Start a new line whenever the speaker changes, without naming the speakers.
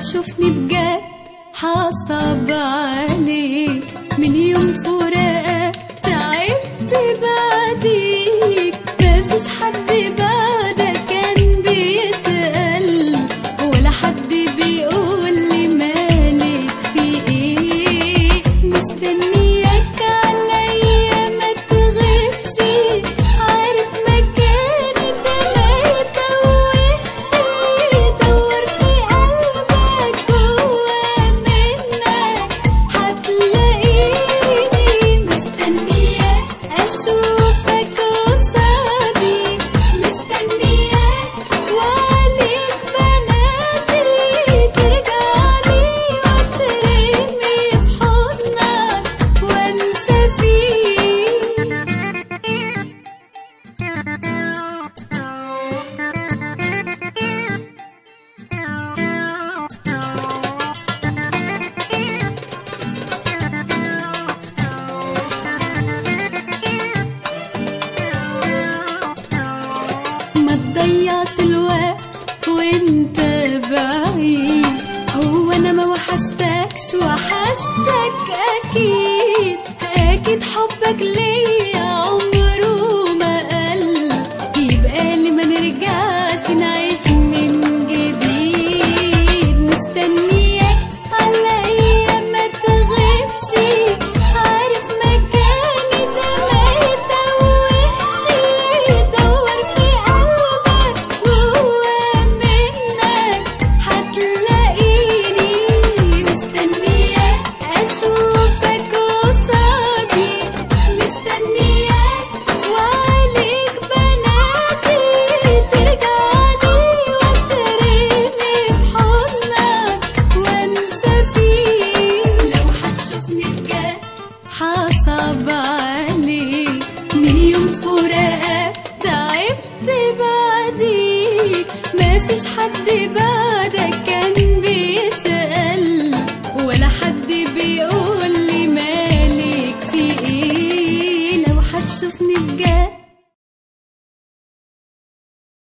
تشوفني بجد حصب عليك من يوم فراقك تعبت بعديك مفيش حد بعدك كان بيسأل ولا حد بيقول لي مالك في ايه مستنياك عليا ما تغيبش عارف مكاني ده ما يتوهش دور في قلبك جوا منك هتلاقيني مستنياك اشوفك قصادي مستنياك وعليك بنادي ترجعلي وترمي في حضنك وانسى فيك ما تضيعش الوقت وانت بعيد هو انا ما وحشتكش وحشتك اكيد اكيد حبك ليا